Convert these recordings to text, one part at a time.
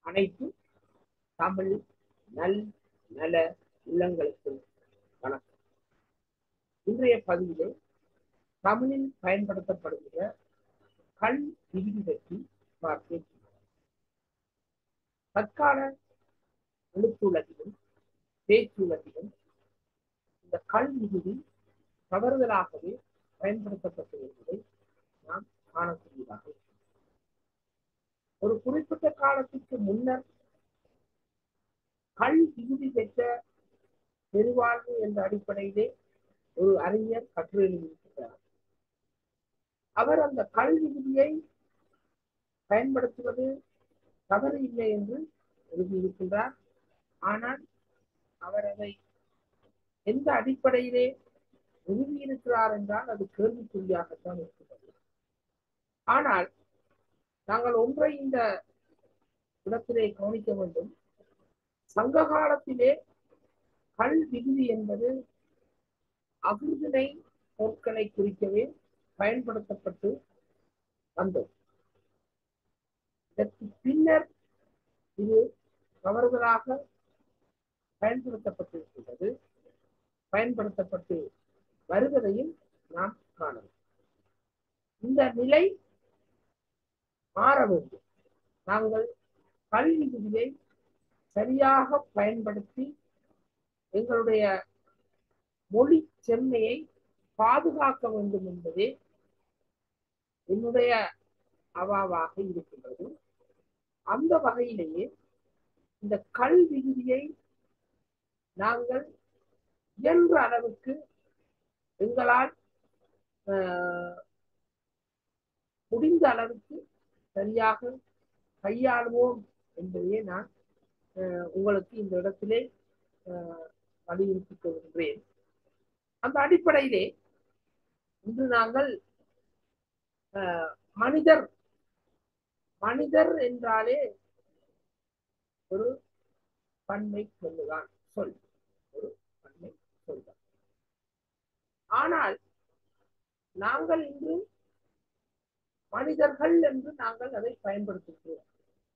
அனைத்து தமிழ் நல் நல உள்ளங்களுக்கும் வணக்கம் இன்றைய பதிவிலே தமிழில் பயன்படுத்தப்படுகிற கல் விகுதி பற்றி பார்க்க தற்கால எழுத்துலகிலும் பேச்சுலகிலும் இந்த கல் விகுதி தவறுதலாகவே பயன்படுத்தப்பட்டு வருவதை நாம் காணக்கூடியதாக இருக்கிறது. ஒரு குறிப்பிட்ட காலத்திற்கு முன்னர் கல் விகுதி பெற்ற பெருவாழ்வு என்ற அடிப்படையிலே ஒரு அறிஞர் கட்டுரை எழுதியிருக்கிறார் அவர் அந்த கல் விகுதியை பயன்படுத்துவது தவறு இல்லை என்று எழுதியிருக்கின்றார் ஆனால் அவர் அதை எந்த அடிப்படையிலே எழுதியிருக்கிறார் என்றால் அது கேள்விக்குறியாகத்தான் இருக்கிறது ஆனால் நாங்கள் ஒன்றை இந்த இடத்திலே கவனிக்க வேண்டும் சங்க காலத்திலே கல் விகுதி என்பது அகிர்தினை பொருட்களை குறிக்கவே பயன்படுத்தப்பட்டு வந்தது இதற்கு பின்னர் இது தவறுதலாக பயன்படுத்தப்பட்டிருக்கின்றது பயன்படுத்தப்பட்டு வருவதையும் நாம் காணலாம் இந்த நிலை மாற வேண்டும் நாங்கள் கல்வி விதியை சரியாக பயன்படுத்தி எங்களுடைய மொழி செம்மையை பாதுகாக்க வேண்டும் என்பதே என்னுடைய அவாவாக இருக்கின்றது அந்த வகையிலேயே இந்த கல் விகுதியை நாங்கள் இயன்ற அளவுக்கு எங்களால் முடிந்த அளவுக்கு சரியாக கையாளுவோம் என்பதையே நான் உங்களுக்கு இந்த இடத்திலே வலியுறுத்திக் கொள்கின்றேன் அந்த அடிப்படையிலே இன்று நாங்கள் மனிதர் மனிதர் என்றாலே ஒரு பன்மை சொல்லுதான் சொல் ஒரு பன்மை சொல்தான் ஆனால் நாங்கள் இன்று மனிதர்கள் என்று நாங்கள் அதை பயன்படுத்துகிறோம்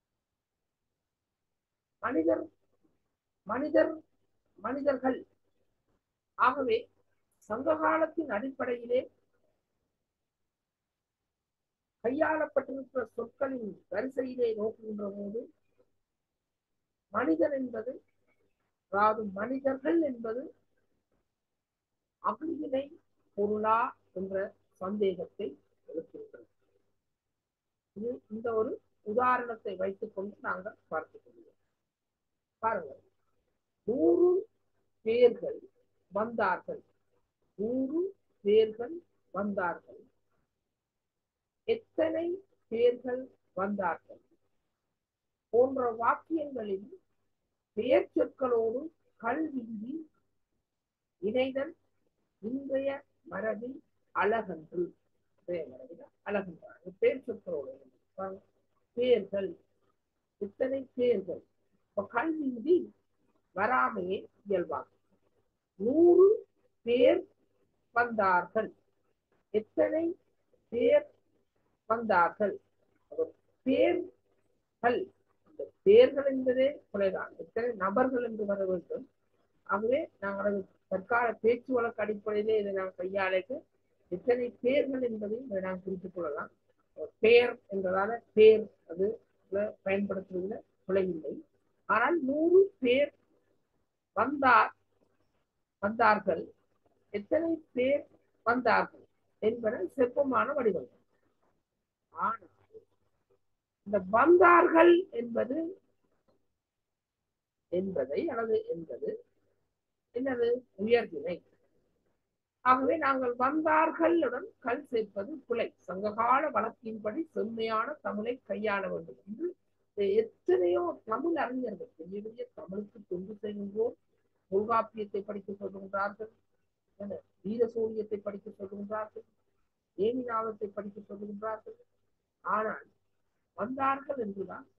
மனிதர் மனிதர் மனிதர்கள் ஆகவே சங்க காலத்தின் அடிப்படையிலே கையாளப்பட்டிருக்கிற சொற்களின் வரிசையிலே நோக்குகின்ற போது மனிதர் என்பது அதாவது மனிதர்கள் என்பது அகிலினை பொருளா என்ற சந்தேகத்தை எழுப்புகின்றது இது இந்த ஒரு உதாரணத்தை வைத்துக் கொண்டு நாங்கள் பார்த்துக் கொள்வோம் பாருங்கள் நூறு பேர்கள் வந்தார்கள் நூறு பேர்கள் வந்தார்கள் எத்தனை பேர்கள் வந்தார்கள் போன்ற வாக்கியங்களில் பெயர் சொற்களோடு கல்விங்கி இணைதல் இன்றைய மரபில் அழகன்று அழகன்றார் பேர் சொற்களோடு பேர்கள் எத்தனை பேர்கள் இப்ப கல்விங்கி வராமையே இயல்பாகும் நூறு பேர் வந்தார்கள் எத்தனை பேர் வந்தார்கள் பேர்கள் இந்த பேர்கள் என்பதே கொலைதான் எத்தனை நபர்கள் என்று வர வேண்டும் ஆகவே நாங்கள் தற்கால பேச்சு வழக்கு அடிப்படையிலே இதை நாம் கையாளுக்கு எத்தனை பேர்கள் என்பதை இதை நாம் குறித்துக் கொள்ளலாம் பேர் என்றதால பேர் அது பயன்படுத்துவதில் குறையில்லை ஆனால் நூறு பேர் வந்தார் வந்தார்கள் எத்தனை பேர் வந்தார்கள் என்பன சிற்பமான வடிவங்கள் ஆனால் இந்த வந்தார்கள் என்பது என்பதை அல்லது என்பது என்னது உயர்தினை ஆகவே நாங்கள் வந்தார்களுடன் கல் சேர்ப்பது பிழை சங்ககால வழக்கின்படி செம்மையான தமிழை கையாள வேண்டும் என்று எத்தனையோ தமிழ் அறிஞர்கள் பெரிய பெரிய தமிழுக்கு தொண்டு செய்கின்றோர் தொல்காப்பியத்தை படிக்க சொல்லுகின்றார்கள் வீர சூரியத்தை படிக்க சொல்லுகின்றார்கள் ஏமிநாதத்தை படிக்க சொல்லுகின்றார்கள் ஆனால் வந்தார்கள் என்றுதான்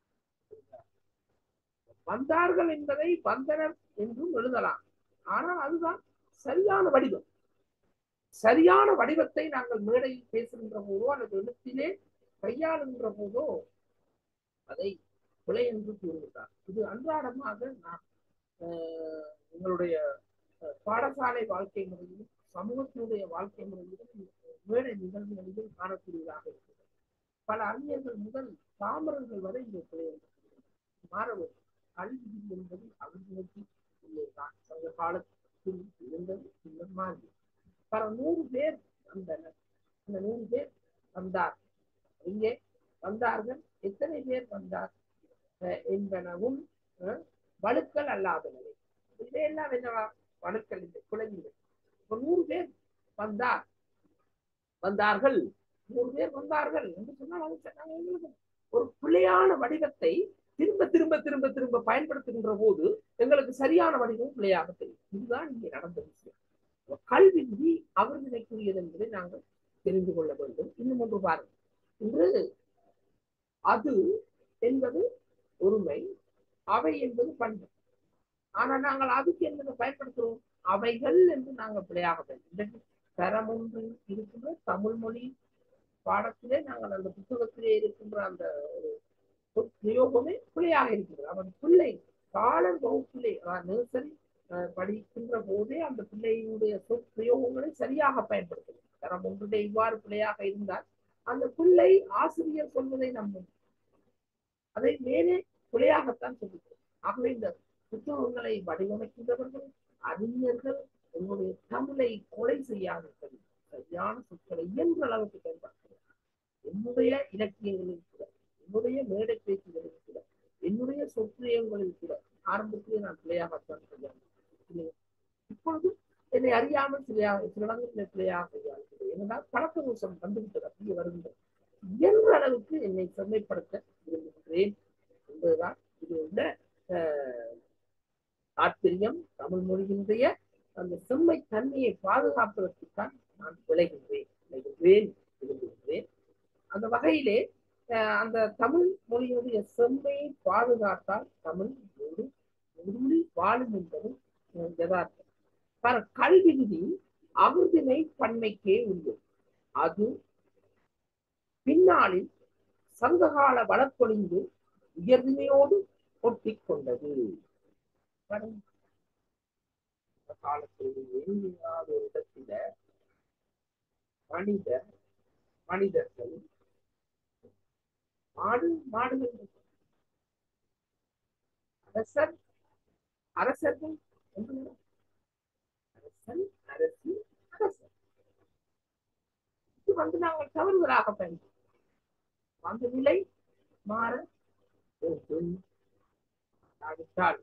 வந்தார்கள் என்பதை வந்தனர் என்றும் எழுதலாம் ஆனால் அதுதான் சரியான வடிவம் சரியான வடிவத்தை நாங்கள் மேடையில் பேசுகின்ற போதோ அல்லது எழுத்திலே கையாளுகின்ற போதோ அதை பிழை என்று கூறுகிறார் இது அன்றாடமாக நான் ஆஹ், எங்களுடைய அஹ், பாடசாலை வாழ்க்கை முறையிலும் சமூகத்தினுடைய வாழ்க்கை முறையிலும் வேலை நிகழ்வுகளிலும் காணக்கூடியதாக இருக்கிறது பல அறிஞர்கள் முதல் தாமரர்கள் வரை இந்த பிழை என்று கூறுகிறார். மாற வேண்டும் கல்வி என்பது அவர்களுக்கு இல்லைதான் சங்க காலத்தில் இருந்தது பின்னர் மாறி பல நூறு பேர் வந்தனர் அந்த நூறு பேர் வந்தார் இங்கே வந்தார்கள் எத்தனை பேர் வந்தார் அஹ் என்பனவும் அஹ், வழுக்கல் அல்லாதனவை இதையெல்லாம் என்னவா வழுக்கல் இல்லை குழந்தை இப்ப நூறு பேர் வந்தார் வந்தார்கள் நூறு பேர் வந்தார்கள் என்று சொன்னால் அது சொன்னாங்க, எங்களுக்கு ஒரு பிழையான வடிவத்தை திரும்ப திரும்ப திரும்ப திரும்ப பயன்படுத்துகின்ற போது எங்களுக்கு சரியான வடிவம் பிழையாக தெரியும் இதுதான் இங்கே நடந்த விஷயம் அப்ப கல்வி விதி அவர்களிடைக்குரியது என்பதை நாங்கள் தெரிந்து கொள்ள வேண்டும் இன்னும் ஒன்று பாருங்கள் இன்று அது என்பது ஒருமை அவை என்பது பண்பு ஆனா நாங்கள் அதுக்கு என்பதை பயன்படுத்துகிறோம் அவைகள் என்று நாங்கள் பிழையாக பயன்படுத்தும் தரம் ஒன்று இருக்கின்ற தமிழ் மொழி பாடத்திலே நாங்கள் அந்த புத்தகத்திலே இருக்கின்ற அந்த ஒரு சொற் பிரயோகமே பிழையாக இருக்கிறது அவன் பிள்ளை காலன் வகுப்பிலே நர்சரி படிக்கின்ற போதே அந்த பிள்ளையினுடைய சொற் பிரயோகங்களை சரியாக பயன்படுத்தும் தரம் ஒன்றிலே இவ்வாறு பிழையாக இருந்தால் அந்த பிள்ளை ஆசிரியர் சொல்வதை நம்பும் அதை மேலே பிழையாகத்தான் சொல்லுகிறோம் ஆகவே இந்த புத்தகங்களை வடிவமைக்கின்றவர்கள் அறிஞர்கள் உங்களுடைய தமிழை கொலை செய்யாதீர்கள் சரியான சொற்களை இயன்ற அளவுக்கு பயன்படுத்துகிறார் என்னுடைய இலக்கியங்களில் கூட என்னுடைய மேடை பேச்சுகளில் கூட என்னுடைய சொற்பிரியங்களில் கூட ஆரம்பத்திலே நான் பிழையாகத்தான் கையாளுகிறேன் இப்பொழுது என்னை அறியாமல் சிலையாக சில இடங்களில் பிழையாக கையாளுகிறேன் ஏனென்றால் பழக்க தோஷம் வந்துவிட்டது அப்படியே வருகின்றது இயன்ற அளவுக்கு என்னை செம்மைப்படுத்த விரும்புகிறேன் என்பதுதான் இது உள்ள தாற்பயம் தமிழ் மொழியினுடைய அந்த செம்மை தன்மையை பாதுகாப்பதற்குத்தான் நான் விளைகின்றேன் விளைகின்றேன் விரும்புகின்றேன் அந்த வகையிலே அந்த தமிழ் மொழியினுடைய செம்மையை பாதுகாத்தால் தமிழ் ஒரு உருளி வாழும் என்பது யதார்த்தம் பல கல்வி விதி அமிர்தினை பன்மைக்கே உள்ளது அது பின்னாளில் சங்ககால வழக்கொழிந்து உயர்வினையோடு ஒட்டிக் கொண்டது காலத்தில் எங்காத ஒரு இடத்தில மனிதர் மனிதர்கள் மாடு மாடுகள் அரசர் அரசர்கள் அரசன் அரசி அரசர் இது வந்து நாங்கள் தவறுதலாக பயன்படுத்தோம் அந்த நிலை மாற விட்டால்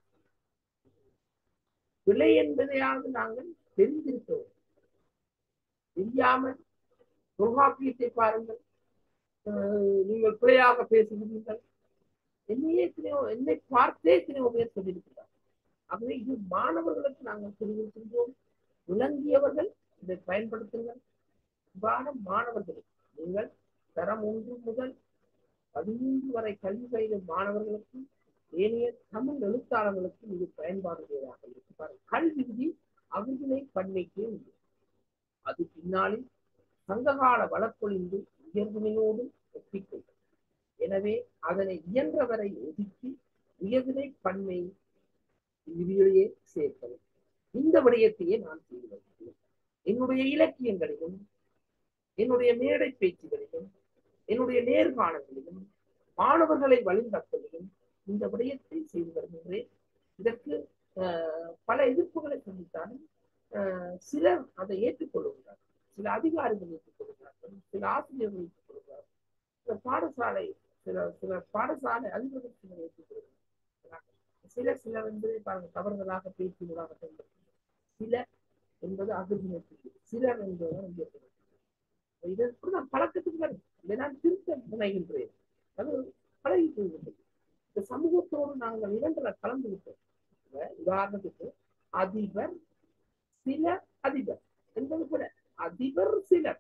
விலை என்பதையாவது நாங்கள் தெரிந்திருக்கிறோம் தெரியாமல் தொல்காப்பியத்தை பாருங்கள் நீங்கள் பிழையாக பேசுகிறீர்கள் என்னையே எத்தனையோ என்னை பார்த்தே எத்தனையோ பேர் சொல்லியிருக்கிறார் ஆகவே இது மாணவர்களுக்கு நாங்கள் தெரிவிக்கின்றோம் விளங்கியவர்கள் இதை பயன்படுத்துங்கள் இவ்வாறு மாணவர்களுக்கு நீங்கள் தரம் ஒன்று முதல் பதிமூன்று வரை கல்வி பயிலும் மாணவர்களுக்கு ஏனைய தமிழ் எழுத்தாளர்களுக்கு இது பயன்பாடுடையதாக இருக்கு கல்வி விதி அகுதினை பன்மைக்கே உண்டு அது பின்னாளில் சங்ககால வழக்கொழிந்து உயர்வினையோடு ஒப்பிக்கொண்டது எனவே அதனை இயன்றவரை ஒதுக்கி உயர்வினை பன்மை விதியிலேயே சேர்ப்பது இந்த விடயத்தையே நான் செய்து வருகிறேன் என்னுடைய இலக்கியங்களிலும் என்னுடைய மேடை பேச்சுகளிலும் என்னுடைய நேர்காணல்களிலும் மாணவர்களை வழிநடத்தலிலும் இந்த விடயத்தை செய்து வருகின்றேன் இதற்கு பல எதிர்ப்புகளை சந்தித்தாலும் சிலர் அதை ஏற்றுக்கொள்கிறார்கள் சில அதிகாரிகள் ஏற்றுக்கொள்கிறார்கள் சில ஆசிரியர்கள் ஏற்றுக்கொள்கிறார்கள் சில பாடசாலை சில சில பாடசாலை அதிபர்கள் சிலர் ஏற்றுக்கொள்கிறார்கள் சில சில வந்து பாருங்க தவறுதலாக பேச்சுகளாக பயன்படுத்துகிறார் சில என்பது அகிர்மத்துக்கு சிலர் என்பது இதற்கு நான் பழக்கத்துக்கு வரும் இதை நான் திருத்த முனைகின்றேன் அது பழகி போகின்றது இந்த சமூகத்தோடு நாங்கள் இரண்டரை கலந்து விட்டோம் உதாரணத்துக்கு அதிபர் சில அதிபர் என்பது கூட அதிபர் சிலர்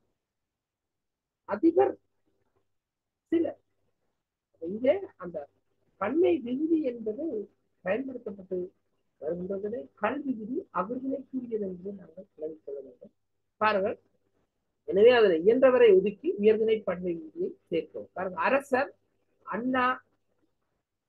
அதிபர் சிலர் இங்கே அந்த பன்மை விதி என்பது பயன்படுத்தப்பட்டு வருகின்றதே கல்வி விதி அவர்களை கூறியது என்று நாங்கள் விளங்கிக் கொள்ள வேண்டும் பாருங்கள் எனவே அதனை இயன்றவரை ஒதுக்கி உயர்தினை பன்மை விதியை சேர்க்கவும் பாருங்க அரசர் அண்ணா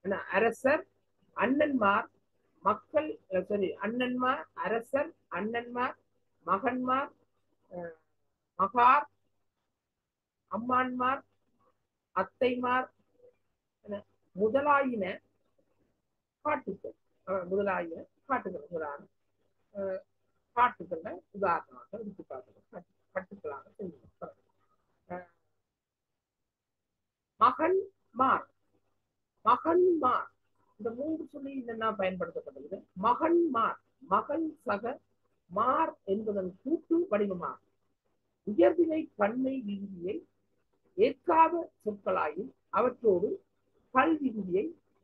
என்ன, அரசர் அண்ணன்மார் மக்கள் சாரி அண்ணன்மார் அரசர் அண்ணன்மார் மகன்மார் அஹ், மகார் அம்மான்மார் அத்தைமார் என முதலாயின காட்டுக்கள் அஹ், முதலாயின காட்டுகள் முதலான அஹ், காட்டுக்களை உதாரணமாக எடுத்து பார்க்கணும் கட்டு- கட்டுக்களாக செஞ்சு மகன் மார் மகன்மார் இந்த மூன்று சொல்லி என்னென்ன பயன்படுத்தப்பட்டது மகன்மார் மகன் சக மார் என்பதன் கூட்டு வடிவமாகும் உயர்திணை பன்மை விகுதியை ஏற்காத சொற்களாயும் அவற்றோடு பல் விகுதியை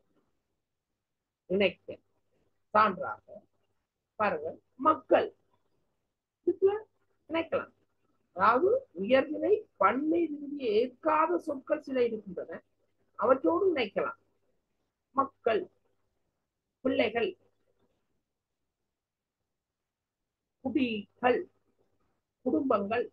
இணைக்க சான்றாக பாருங்க மக்கள் இதுல இணைக்கலாம் அதாவது உயர்திணை பன்மை விகுதியை ஏற்காத சொற்கள் சில இருக்கின்றன அவற்றோடு இணைக்கலாம் மக்கள் பிள்ளைகள் குடிகள் குடும்பங்கள்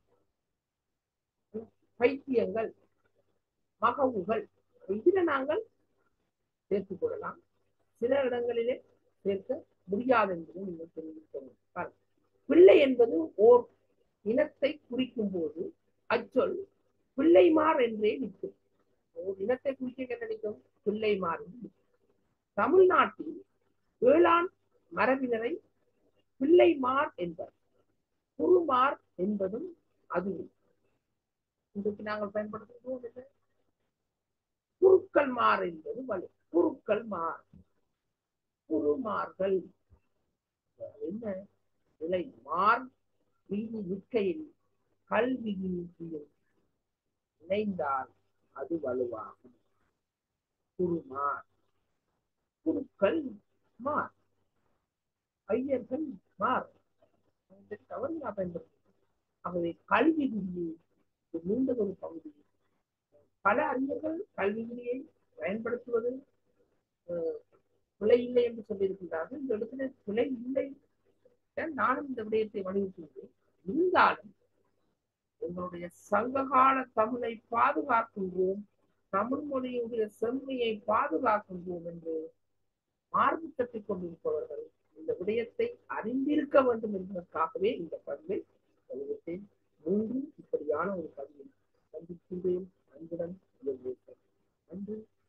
பைத்தியங்கள் மகவுகள் இதுல நாங்கள் சேர்த்துக் கொள்ளலாம் சில இடங்களிலே சேர்க்க முடியாது என்பதை நீங்கள் தெரிவிக்க வேண்டும் பாருங்க. பிள்ளை என்பது ஓர் இனத்தை குறிக்கும் போது அச்சொல் பிள்ளைமார் என்றே நிற்கும் ஒரு இனத்தை குறிக்க என்ன நிற்கும் பிள்ளைமார் என்று நிற்கும். தமிழ்நாட்டில் வேளாண் மரபினரை பிள்ளைமார் என்பர் குருமார் என்பதும் அதுவும் இன்றைக்கு நாங்கள் பயன்படுத்துகிறோம் என்ன குருக்கள் மார் என்பது வலு குருக்கள் மார் குருமார்கள் என்ன விலை மார் வீதி நிற்கையில் கல்வியின் கீழ் இணைந்தால் அது வலுவாகும் குருமார் குருக்கள் மார் ஐயர்கள் மார் இந்த தவறு நான் பயன்படுத்துகிறேன் ஆகவே கல்வி விதியை இது நீண்டதொரு பகுதி பல அறிஞர்கள் கல்வி விதியை பயன்படுத்துவது அஹ், பிழை இல்லை என்று சொல்லியிருக்கிறார்கள் இந்த இடத்துல பிழை இல்லை தான் நானும் இந்த விடயத்தை வலியுறுத்துகிறேன் இருந்தாலும் எங்களுடைய சங்ககால தமிழை பாதுகாக்கின்றோம் தமிழ் மொழியுடைய செம்மையை பாதுகாக்கின்றோம் என்று மார்பு தட்டிக் கொண்டிருப்பவர்கள் இந்த விடயத்தை அறிந்திருக்க வேண்டும் என்பதற்காகவே இந்த பதிவை பதிவிட்டேன் மீண்டும் இப்படியான ஒரு பதிவை சந்திக்கின்றேன் அன்புடன் இயல்பேன். நன்றி